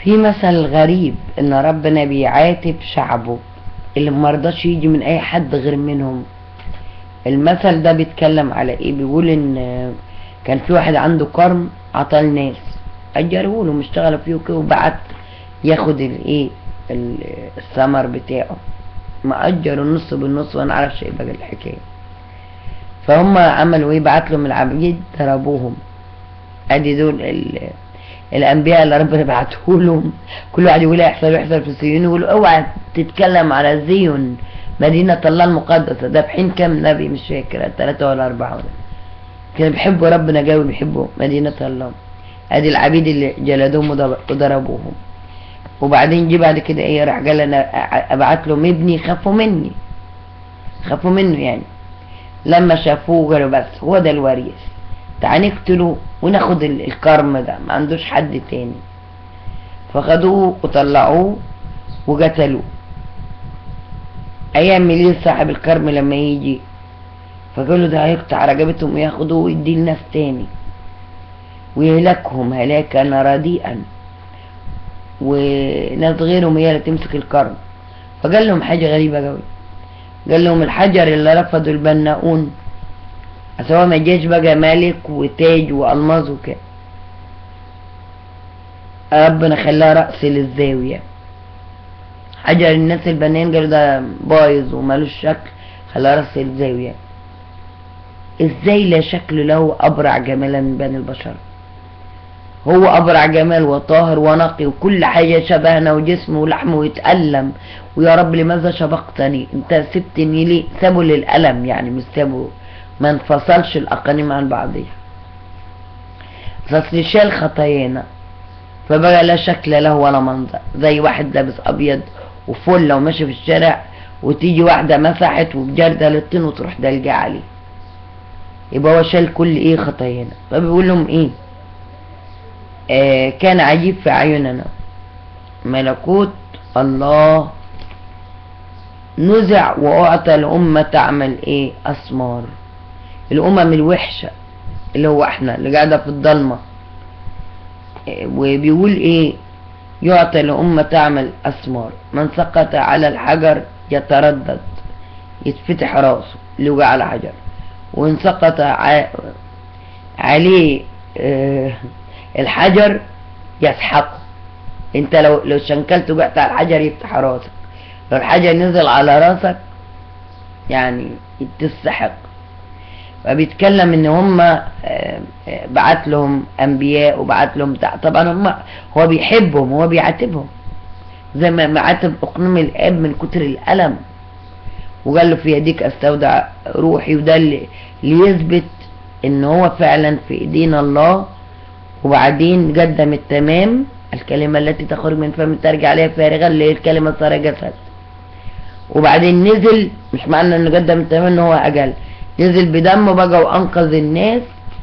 في مثل غريب ان ربنا بيعاتب شعبه اللي مرضاش يجي من اي حد غير منهم المثل ده بيتكلم على ايه بيقول ان كان في واحد عنده كرم عطاه الناس اجره له مشتغل فيه وكده وبعت ياخد الايه ال- الثمر بتاعه ما اجروا النص بالنص وانا عارفش ايه بقى الحكايه فهم عملوا ايه بعت لهم العبيد ضربوهم ادي دول ال- الانبياء اللي ربنا بعتهولهم كل واحد يقول يحصل يحصل في سيون يقولوا اوعى تتكلم على زيون مدينة الله المقدسة ده بحين كام نبي مش فاكر ثلاثة ولا أربعة ولا كانوا بيحبوا ربنا جاوي بيحبوا مدينة الله ادي العبيد اللي جلدوهم وضرب- وضربوهم وبعدين جه بعد كده ايه راح قال انا أ- ابعت لهم ابني خافوا مني خافوا منه يعني لما شافوه قالوا بس هو ده الوريث تعال نقتله وناخد ال- الكرم ده ما عندوش حد تاني فخدوه وطلعوه وقتلوه هيعمل ايه صاحب الكرم لما يجي فقالوا ده هيقطع رقبتهم وياخدوه ويديه لناس تاني ويهلكهم هلاكا رديئا وناس غيرهم هي اللي تمسك الكرم فقال لهم حاجة غريبة قوي قال لهم الحجر اللي رفضوا البناؤون أصل هو ما جاش بقى ملك وتاج والماظ وكده ربنا خلاه رأس للزاوية حجر الناس البنان قالوا ده بايظ ومالوش شكل خلاه رأس للزاوية ازاي لا شكل له أبرع جمالا من بني البشر هو أبرع جمال وطاهر ونقي وكل حاجة شبهنا وجسمه ولحمه ويتألم ويا رب لماذا شبقتني انت سبتني ليه سابوا للألم يعني مش سابوا ما انفصلش الأقانيم عن بعضها فاصل شال خطايانا فبقى لا شكل له ولا منظر زي واحد لابس أبيض وفلة وماشي في الشارع وتيجي واحدة مسحت وبجردة للطين وتروح دلجة عليه يبقى هو شال كل ايه خطايانا فبيقول لهم ايه آه كان عجيب في أعيننا ملكوت الله نزع وأعطى الأمة تعمل إيه أسمار الأمم الوحشة اللي هو إحنا اللي قاعدة في الضلمة إيه، وبيقول إيه يعطى الأمة تعمل أسمار من سقط على الحجر يتردد يتفتح راسه اللي وقع على حجر وإن سقط ع- عليه آه، الحجر يسحقه انت لو لو شنكلت وقعت على الحجر يفتح راسك لو الحجر نزل على راسك يعني تستحق فبيتكلم ان هم آه، آه، بعت لهم انبياء وبعت لهم بتاع طبعا هم هو بيحبهم هو بيعاتبهم زي ما ما عاتب اقنوم الاب من كتر الالم وقال له في يديك استودع روحي وده اللي ليثبت ان هو فعلا في ايدينا الله وبعدين قدم التمام الكلمة التي تخرج من فم ترجع عليها فارغة اللي هي الكلمة صار جسد وبعدين نزل مش معنى انه قدم التمام ان هو اجل نزل بدمه بقى وانقذ الناس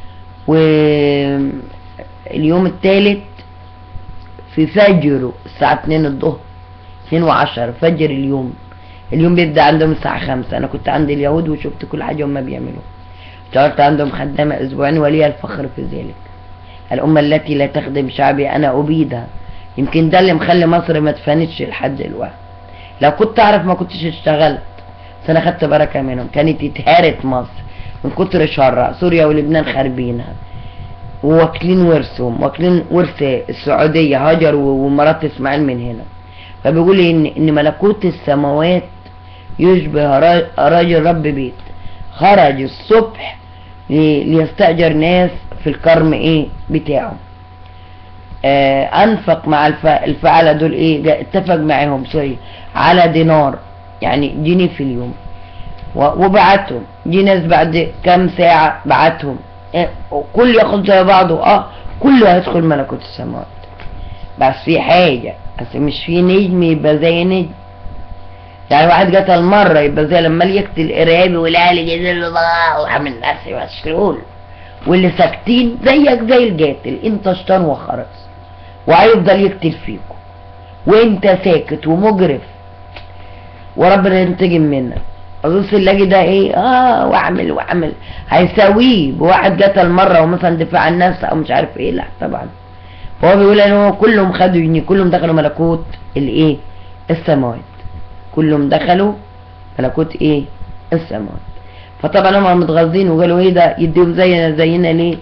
واليوم الثالث في فجره الساعة 2 الظهر 2 وعشر فجر اليوم اليوم بيبدأ عندهم الساعة 5 انا كنت عند اليهود وشفت كل حاجة هم بيعملوها اشتغلت عندهم خدامة اسبوعين ولي الفخر في ذلك الأمة التي لا تخدم شعبي أنا أبيدها يمكن ده اللي مخلي مصر ما تفانتش لحد دلوقتي لو كنت أعرف ما كنتش اشتغلت بس أنا خدت بركة منهم كانت اتهارت مصر من كتر شرها سوريا ولبنان خاربينها واكلين ورثهم واكلين ورث السعودية هاجر و- ومرات إسماعيل من هنا فبيقول إن إن ملكوت السماوات يشبه را- راجل رب بيت خرج الصبح لي- ليستأجر ناس في الكرم ايه بتاعه آه انفق مع الف... الفعلة دول ايه جا- اتفق معهم سوري على دينار يعني جنيه في اليوم و... وبعتهم جه ناس بعد كام ساعة بعتهم إيه كل ياخد زي بعضه اه كله هيدخل ملكوت السماوات بس في حاجة بس مش في نجم يبقى زي نجم يعني واحد قتل مرة يبقى زي لما يقتل إرهابي والأهلي جزيل الله وعامل نفسي مسؤول واللي ساكتين زيك زي القاتل انت شطان وخرس وهيفضل يقتل فيكم وانت ساكت ومجرف وربنا ينتقم منك ابص نلاقي ده ايه اه واعمل واعمل هيساويه بواحد قتل مره ومثلا دفاع عن النفس او مش عارف ايه لا طبعا فهو بيقول ان هو كلهم خدوا يعني كلهم دخلوا ملكوت الايه السماوات كلهم دخلوا ملكوت ايه السماوات فطبعا هم متغاظين وقالوا ايه ده يديهم زينا زينا ليه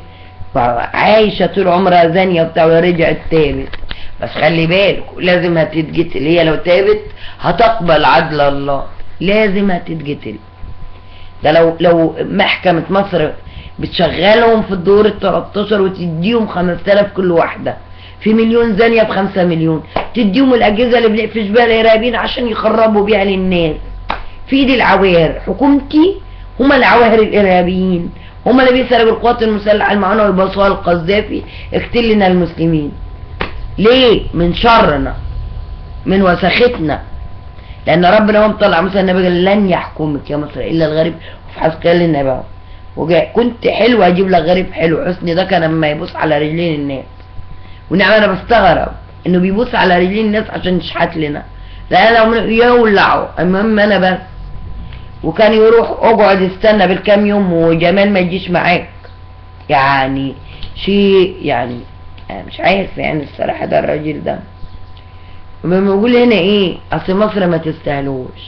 عايشة طول عمرها زانية وبتاع ورجعت تابت بس خلي بالك لازم هتتقتل هي لو تابت هتقبل عدل الله لازم هتتقتل ده لو لو محكمة مصر بتشغلهم في الدور ال 13 وتديهم 5000 كل واحدة في مليون زانية بخمسة مليون تديهم الأجهزة اللي بنقفش بيها الإرهابيين عشان يخربوا بيها للناس في ايد العوار حكومتي هما العواهر الإرهابيين هما اللي بيسرقوا القوات المسلحة المعاونة ويبصوها القذافي اقتل لنا المسلمين ليه من شرنا من وسختنا لأن ربنا هو مطلع موسى النبي قال لن يحكمك يا مصر إلا الغريب وفي حسكال النبي وجاء كنت حلو اجيب لك غريب حلو حسني ده كان لما يبص على رجلين الناس ونعم انا بستغرب انه بيبص على رجلين الناس عشان يشحت لنا لا لو يولعوا المهم انا بس وكان يروح اقعد استنى بالكام يوم وجمال ما يجيش معاك يعني شيء يعني أنا مش عارف يعني الصراحة ده الراجل ده بيقول هنا ايه اصل مصر ما تستاهلوش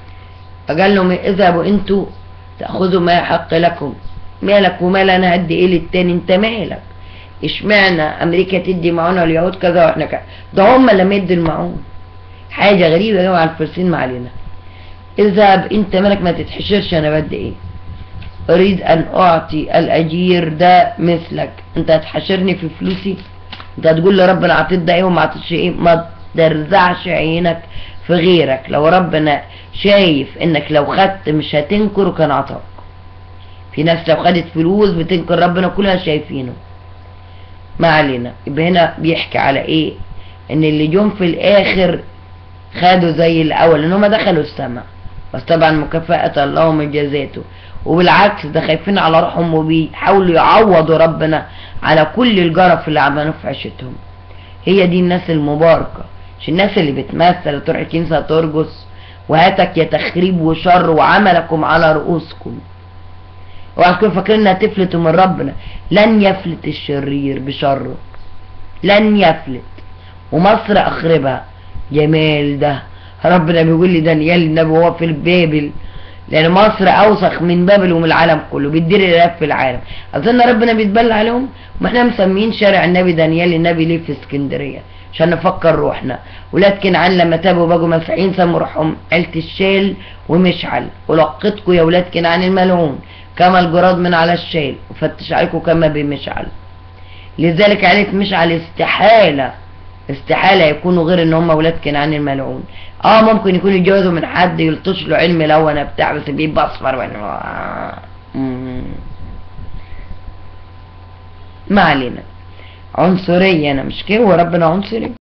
فقال لهم اذهبوا انتوا تاخذوا ما يحق لكم مالك ومال انا هدي ايه للتاني انت مالك اشمعنى امريكا تدي معونه اليهود كذا واحنا كذا ده هم اللي يدوا المعون حاجه غريبه قوي على الفلسطين ما علينا اذهب انت مالك ما تتحشرش انا بدي ايه اريد ان اعطي الاجير ده مثلك انت هتحشرني في فلوسي انت هتقول لربنا اعطيت ده ايه وما اعطيتش ايه ما ترزعش عينك في غيرك لو ربنا شايف انك لو خدت مش هتنكر كان عطاك في ناس لو خدت فلوس بتنكر ربنا كلها شايفينه ما علينا يبقى هنا بيحكي على ايه ان اللي جم في الاخر خدوا زي الاول ان هم دخلوا السماء بس طبعا مكافأة الله من جزاته وبالعكس ده خايفين على روحهم وبيحاولوا يعوضوا ربنا على كل الجرف اللي عملوه في عيشتهم هي دي الناس المباركة مش الناس اللي بتمثل تروح الكنيسة ترقص وهاتك يا تخريب وشر وعملكم على رؤوسكم اوعى تكونوا فاكرين انها تفلتوا من ربنا لن يفلت الشرير بشره لن يفلت ومصر اخربها جمال ده ربنا بيقول لي دانيال النبي وهو في البابل لان مصر اوسخ من بابل ومن العالم كله بيدير الالف في العالم اظن ربنا بيتبلى عليهم ما احنا مسمين شارع النبي دانيال النبي ليه في اسكندريه عشان نفكر روحنا ولاد كنعان لما تابوا بقوا مسيحيين سموا روحهم عيلة الشال ومشعل ولقيتكم يا ولاد كنعان الملعون كما الجراد من على الشال وفتش عليكم كما بمشعل لذلك عيلة مشعل استحالة استحالة يكونوا غير ان هم ولاد كنعان الملعون اه ممكن يكونوا يتجوزوا من حد يلطش له علم لونه بتاع بس بيبقى اصفر ما علينا عنصرية انا مش كده وربنا عنصري